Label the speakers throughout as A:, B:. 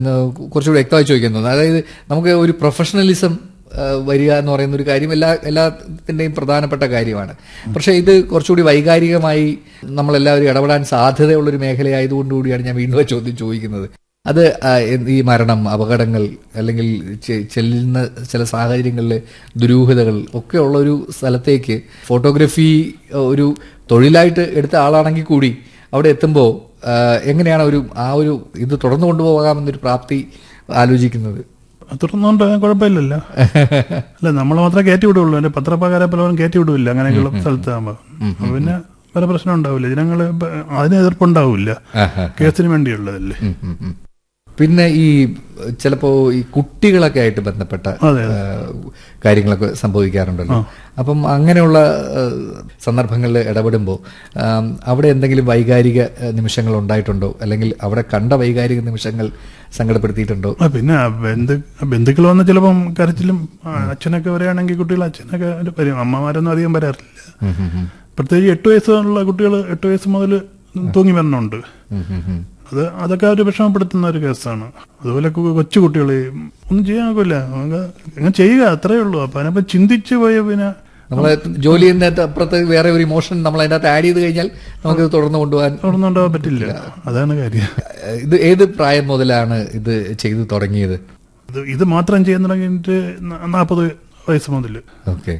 A: എന്ന് കുറച്ചുകൂടി വ്യക്തമായി ചോദിക്കാൻ തോന്നുന്നു അതായത് നമുക്ക് ഒരു പ്രൊഫഷണലിസം ആ, വരിക എന്ന് പറയുന്ന ഒരു കാര്യം എല്ലാ എല്ലാത്തിന്റെയും പ്രധാനപ്പെട്ട കാര്യമാണ് പക്ഷേ ഇത് കുറച്ചുകൂടി വൈകാരികമായി നമ്മളെല്ലാവരും ഇടപെടാൻ സാധ്യതയുള്ള ഒരു മേഖലയായതുകൊണ്ട് കൂടിയാണ് ഞാൻ വീണ്ടും ആ ചോദ്യം ചോദിക്കുന്നത് അത് ആ, എന്ത് ഈ മരണം അപകടങ്ങൾ അല്ലെങ്കിൽ ചെ- ചെല്ലുന്ന ചില സാഹചര്യങ്ങളിൽ ദുരൂഹതകൾ ഒക്കെ ഉള്ള ഒരു സ്ഥലത്തേക്ക് ഫോട്ടോഗ്രഫി ആ, ഒരു തൊഴിലായിട്ട് എടുത്ത ആളാണെങ്കിൽ കൂടി അവിടെ എത്തുമ്പോൾ എങ്ങനെയാണ് ഒരു ആ ഒരു ഇത് തുടർന്നു കൊണ്ടുപോകാമെന്നൊരു പ്രാപ്തി ആലോചിക്കുന്നത്
B: തുടർന്നുകൊണ്ട് കുഴപ്പമില്ലല്ലോ അല്ല നമ്മൾ മാത്രമേ കയറ്റി വിടുള്ളൂ എന്റെ പത്രപ്രകാരം പലവരും കയറ്റി വിടില്ല അങ്ങനെയൊക്കെയുള്ള സ്ഥലത്താകുമ്പോൾ അപ്പൊ പിന്നെ വേറെ പ്രശ്നം ഉണ്ടാവില്ല ജനങ്ങൾ അതിന് എതിർപ്പുണ്ടാവില്ല കേസിന് വേണ്ടിയുള്ളതല്ലേ
A: ഉം, ഉം, ഉം. പിന്നെ ഈ ചിലപ്പോ ഈ കുട്ടികളൊക്കെ ആയിട്ട് ബന്ധപ്പെട്ട
B: അതെ,
A: ആ, കാര്യങ്ങളൊക്കെ സംഭവിക്കാറുണ്ടല്ലോ അപ്പം അങ്ങനെയുള്ള ആ, സന്ദർഭങ്ങളിൽ ഇടപെടുമ്പോൾ ആം, അവിടെ എന്തെങ്കിലും വൈകാരിക ആ, നിമിഷങ്ങൾ ഉണ്ടായിട്ടുണ്ടോ അല്ലെങ്കിൽ അവിടെ കണ്ട വൈകാരിക നിമിഷങ്ങൾ സങ്കടപ്പെടുത്തിയിട്ടുണ്ടോ
B: ആ, പിന്നെ ബന്ധു ബന്ധുക്കൾ വന്ന് ചിലപ്പം കരച്ചിലും ആ, അച്ഛനൊക്കെ വരികയാണെങ്കിൽ കുട്ടികൾ അച്ഛനൊക്കെ ഒരു വരും അമ്മമാരൊന്നും അധികം വരാറില്ല
A: ഉം, ഉം, ഉം.
B: പ്രത്യേകിച്ച് എട്ട് വയസ്സുള്ള കുട്ടികൾ എട്ട് വയസ്സ് മുതൽ തൂങ്ങി വരണുണ്ട്
A: ഉം, ഉം, ഉം.
B: അത് അതൊക്കെ ഒരു വിഷമപ്പെടുത്തുന്ന ഒരു കേസാണ് അതുപോലെ കു- കൊച്ചു കുട്ടികൾ ഒന്നും ചെയ്യാൻ നോക്കില്ല അങ്ങനെ ചെയ്യുക അത്രേ ഉള്ളൂ അപ്പൊ അതിനപ്പം ചിന്തിച്ചു പോയ പിന്നെ
A: നമ്മളെ ജോലി ചെയ്യുന്നതിന്റെ അപ്പുറത്ത് വേറെ ഒരു ഇമോഷൻ നമ്മൾ അതിനകത്ത് ആഡ് ചെയ്ത് കഴിഞ്ഞാൽ നമുക്ക് തുടർന്ന് കൊണ്ടുപോകാൻ
B: തുറന്നുകൊണ്ടാവാൻ പറ്റില്ല അതാണ് കാര്യം
A: ഇത് ഏത് പ്രായം മുതലാണ് ഇത് ചെയ്തു തുടങ്ങിയത്
B: ഇത് ഇത് മാത്രം ചെയ്യാൻ തുടങ്ങിയിട്ട് നാൽപ്പത് വയസ്സ് മുതൽ
A: ഓക്കെ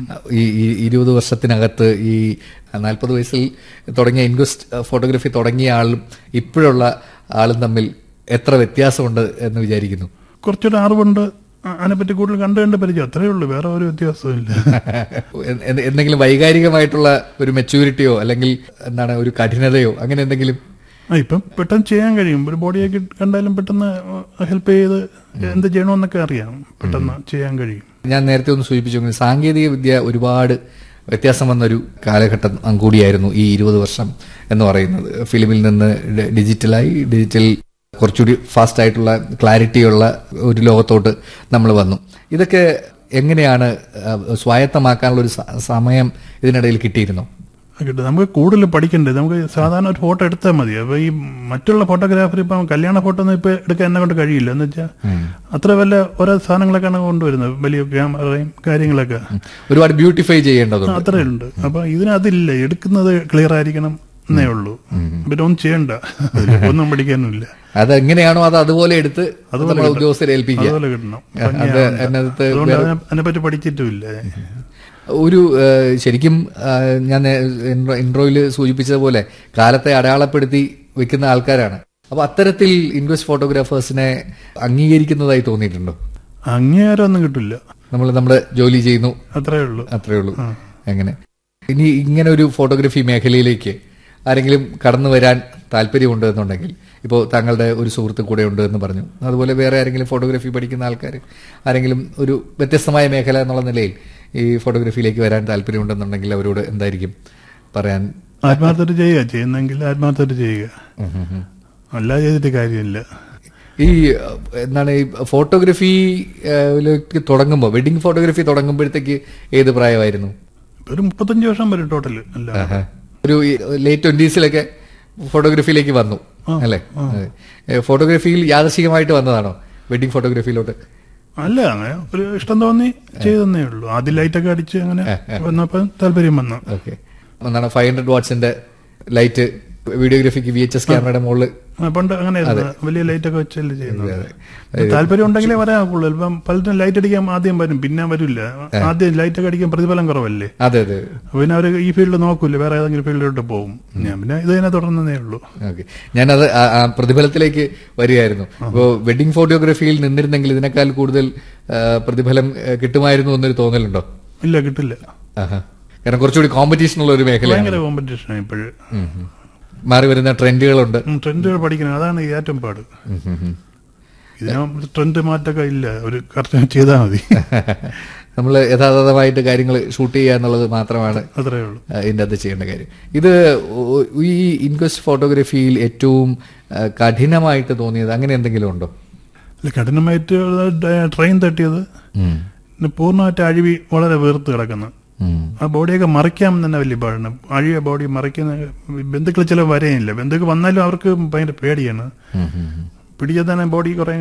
A: ഈ ഈ ഇരുപത് വർഷത്തിനകത്ത് ഈ നാൽപ്പത് വയസ്സിൽ തുടങ്ങിയ ഇൻവെസ്റ്റ് ഫോട്ടോഗ്രാഫി തുടങ്ങിയ ആളും ഇപ്പോഴുള്ള ആളും തമ്മിൽ എത്ര വ്യത്യാസമുണ്ട് എന്ന് വിചാരിക്കുന്നു
B: കുറച്ചൊരു അറിവുണ്ട് അ- അതിനെപ്പറ്റി കൂടുതൽ കണ്ടു കണ്ട് പരിചയം അത്രേ ഉള്ളൂ വേറെ ഒരു വ്യത്യാസവും ഇല്ല
A: എ- എ- എന്തെങ്കിലും വൈകാരികമായിട്ടുള്ള ഒരു മെച്യൂരിറ്റിയോ അല്ലെങ്കിൽ എന്താണ് ഒരു കഠിനതയോ അങ്ങനെ എന്തെങ്കിലും
B: ആ ഇപ്പം പെട്ടെന്ന് ചെയ്യാൻ കഴിയും ഒരു ബോഡിയൊക്കെ കണ്ടാലും പെട്ടെന്ന് ഹെൽപ്പ് ചെയ്ത് എന്ത് ചെയ്യണമെന്നൊക്കെ അറിയാം പെട്ടെന്ന് ചെയ്യാൻ കഴിയും
A: ഞാൻ നേരത്തെ ഒന്ന് സൂചിപ്പിച്ചു സാങ്കേതിക വിദ്യ ഒരുപാട് വ്യത്യാസം വന്നൊരു കാലഘട്ടം കൂടിയായിരുന്നു ഈ ഇരുപത് വർഷം എന്ന് പറയുന്നത് ഫിലിമിൽ നിന്ന് ഡി- ഡിജിറ്റലായി ഡിജിറ്റൽ കുറച്ചുകൂടി ഫാസ്റ്റ് ആയിട്ടുള്ള ക്ലാരിറ്റിയുള്ള ഒരു ലോകത്തോട്ട് നമ്മൾ വന്നു ഇതൊക്കെ എങ്ങനെയാണ് ആ, സ്വായത്തമാക്കാനുള്ള ഒരു സ- സമയം ഇതിനിടയിൽ കിട്ടിയിരുന്നോ
B: കിട്ടും നമുക്ക് കൂടുതൽ പഠിക്കണ്ടേ നമുക്ക് സാധാരണ ഒരു ഫോട്ടോ എടുത്താൽ മതി അപ്പൊ ഈ മറ്റുള്ള ഫോട്ടോഗ്രാഫർ ഇപ്പം കല്യാണ ഫോട്ടോ ഒന്നും ഇപ്പൊ എടുക്കാൻ എന്നെ കൊണ്ട് കഴിയില്ല എന്ന് വെച്ചാൽ അത്ര വല്ല ഓരോ സാധനങ്ങളൊക്കെയാണ് കൊണ്ടുവരുന്നത് വലിയ ക്യാമറയും കാര്യങ്ങളൊക്കെ
A: ഒരുപാട് ബ്യൂട്ടിഫൈ ചെയ്യേണ്ടതുണ്ട്
B: അത്രേ ഉണ്ട് അപ്പൊ ഇതിനതില്ല എടുക്കുന്നത് ക്ലിയർ ആയിരിക്കണം എന്നേ ഉള്ളൂ പിന്നെ ഒന്നും ചെയ്യണ്ട അതില് ഒന്നും പഠിക്കാനുമില്ല
A: അത് എങ്ങനെയാണോ അത് അതുപോലെ എടുത്ത് നമ്മളെ ഉദ്യോഗസ്ഥരെ ഏൽപ്പിക്കുക
B: അതുപോലെ കിട്ടണം
A: അത് അതിനകത്ത്
B: അതുകൊണ്ട് അതിനെ അതിനെപ്പറ്റി പഠിച്ചിട്ടുമില്ല
A: ഒരു ഏഹ്, ശരിക്കും ഏഹ്, ഞാൻ ഇൻട്രോയിൽ സൂചിപ്പിച്ചതുപോലെ കാലത്തെ അടയാളപ്പെടുത്തി വെക്കുന്ന ആൾക്കാരാണ് അപ്പൊ അത്തരത്തിൽ ഇൻവെസ്റ്റ് ഫോട്ടോഗ്രാഫേഴ്സിനെ അംഗീകരിക്കുന്നതായി തോന്നിയിട്ടുണ്ടോ
B: അംഗീകാരം ഒന്നും കിട്ടില്ല
A: നമ്മൾ നമ്മുടെ ജോലി ചെയ്യുന്നു
B: അത്രേ ഉള്ളൂ
A: അത്രേ ഉള്ളൂ എങ്ങനെ ഇനി ഇങ്ങനെ ഒരു ഫോട്ടോഗ്രാഫി മേഖലയിലേക്ക് ആരെങ്കിലും കടന്നു വരാൻ താല്പര്യമുണ്ട് എന്നുണ്ടെങ്കിൽ ഇപ്പോൾ താങ്കളുടെ ഒരു സുഹൃത്ത് കൂടെ ഉണ്ട് എന്ന് പറഞ്ഞു അതുപോലെ വേറെ ആരെങ്കിലും ഫോട്ടോഗ്രാഫി പഠിക്കുന്ന ആൾക്കാർ ആരെങ്കിലും ഒരു വ്യത്യസ്തമായ മേഖല എന്നുള്ള നിലയിൽ ഈ ഫോട്ടോഗ്രാഫിയിലേക്ക് വരാൻ താല്പര്യമുണ്ടെന്നുണ്ടെങ്കിൽ അവരോട് എന്തായിരിക്കും പറയാൻ
B: ആത്മാർത്ഥമായിട്ട് ചെയ്യുക ചെയ്യുന്നെങ്കിൽ ആത്മാർത്ഥമായിട്ട് ചെയ്യുക അല്ലാതെ ചെയ്തിട്ട് കാര്യമില്ല
A: ഈ അഹ്, എന്താണ് ഈ ഫോട്ടോഗ്രാഫിയിലേക്ക് തുടങ്ങുമ്പോൾ വെഡിങ് ഫോട്ടോഗ്രാഫി തുടങ്ങുമ്പോഴത്തേക്ക് ഏത് പ്രായമായിരുന്നു
B: ഇപ്പൊ ഒരു മുപ്പത്തഞ്ച് വർഷം വരും ടോട്ടൽ അല്ല
A: ഒരു ലേറ്റ് ട്വന്റീസിലൊക്കെ ഫോട്ടോഗ്രാഫിയിലേക്ക് വന്നു അല്ലേ അതെ. ഏ, ഫോട്ടോഗ്രാഫിയിൽ യാദർശികമായിട്ട് വന്നതാണോ വെഡിങ് ഫോട്ടോഗ്രാഫിയിലോട്ട്
B: അല്ല അങ്ങനെ ഒരു ഇഷ്ടം തോന്നി ചെയ്തെന്നേ ഉള്ളൂ ആദ്യം ലൈറ്റൊക്കെ അടിച്ച് അങ്ങനെ വന്നപ്പോ താല്പര്യം വന്നു
A: ഓക്കെ എന്താണ് ഫൈവ് ഹൺഡ്രഡ് വാട്ട്സിന്റെ ലൈറ്റ് വീഡിയോഗ്രാഫിക്ക് വി എച്ച് എസ് ക്യാമറയുടെ മുകളിൽ
B: ആ, പണ്ട് അങ്ങനെ വലിയ ലൈറ്റൊക്കെ വെച്ചല്ലേ ചെയ്യുന്നത് താല്പര്യം ഉണ്ടെങ്കിലേ വരാക്കുള്ളൂ ഇപ്പം പലരും ലൈറ്റ് അടിക്കാൻ ആദ്യം വരും പിന്നെ വരില്ല ആദ്യം ലൈറ്റൊക്കെ അടിക്കാൻ പ്രതിഫലം കുറവല്ലേ
A: അതെ അതെ
B: അപ്പൊ പിന്നെ അവര് ഈ ഫീൽഡ് നോക്കൂല വേറെ ഏതെങ്കിലും ഫീൽഡിലോട്ട് പോകും ഞാൻ പിന്നെ ഇത് തന്നെ തുടർന്നതേ ഉള്ളൂ
A: ഓക്കെ ഞാനത് ആ- ആ പ്രതിഫലത്തിലേക്ക് വരികയായിരുന്നു ഇപ്പോൾ വെഡിങ് ഫോട്ടോഗ്രാഫിയിൽ നിന്നിരുന്നെങ്കിൽ ഇതിനേക്കാൾ കൂടുതൽ ആ, പ്രതിഫലം ആ, കിട്ടുമായിരുന്നു എന്നൊരു തോന്നലുണ്ടോ
B: ഇല്ല കിട്ടില്ല
A: ആഹാ. കാരണം കുറച്ചുകൂടി കോമ്പറ്റീഷൻ ഉള്ള ഒരു മേഖലയാണ്
B: ഭയങ്കര കോമ്പറ്റീഷനാണ് ഇപ്പോഴ്
A: ഉം, ഉം. മാറി വരുന്ന ട്രെൻഡുകളുണ്ട്
B: ട്രെൻഡുകൾ പഠിക്കണം അതാണ് ഈ ഏറ്റവും പാട്
A: ഉം, ഉം, ഉം.
B: ഇതിന് ട്രെൻഡ് മാറ്റമൊക്കെ ഇല്ല ഒരു കറക്റ്റ് ചെയ്താൽ മതി
A: നമ്മൾ യഥാർത്ഥമായിട്ട് കാര്യങ്ങൾ ഷൂട്ട് ചെയ്യുക എന്നുള്ളത് മാത്രമാണ്
B: അത്രേ ഉള്ളൂ
A: ആ, ഇതിന്റെ അകത്ത് ചെയ്യേണ്ട കാര്യം ഇത് ഒ- ഈ ഇൻക്വസ്റ്റ് ഫോട്ടോഗ്രാഫിയിൽ ഏറ്റവും ആ, കഠിനമായിട്ട് തോന്നിയത് അങ്ങനെ എന്തെങ്കിലും ഉണ്ടോ
B: അല്ല കഠിനമായിട്ട് ട്രെയിൻ തട്ടിയത്
A: ഉം.
B: പിന്നെ പൂർണ്ണമായിട്ട് അഴിവി വളരെ വീർത്ത് കിടക്കുന്നു
A: ഉം.
B: ആ ബോഡിയൊക്കെ മറിക്കാൻ തന്നെ വലിയ പാടാണ് അഴിയ ബോഡി മറിക്കുന്ന ബന്ധുക്കൾ ചില വരെയില്ല ബന്ധുക്കൾ വന്നാലും അവർക്ക് ഭയങ്കര പേടിയാണ്
A: ഉം, ഉം, ഉം.
B: പിടിച്ചാൽ തന്നെ ബോഡി കുറെ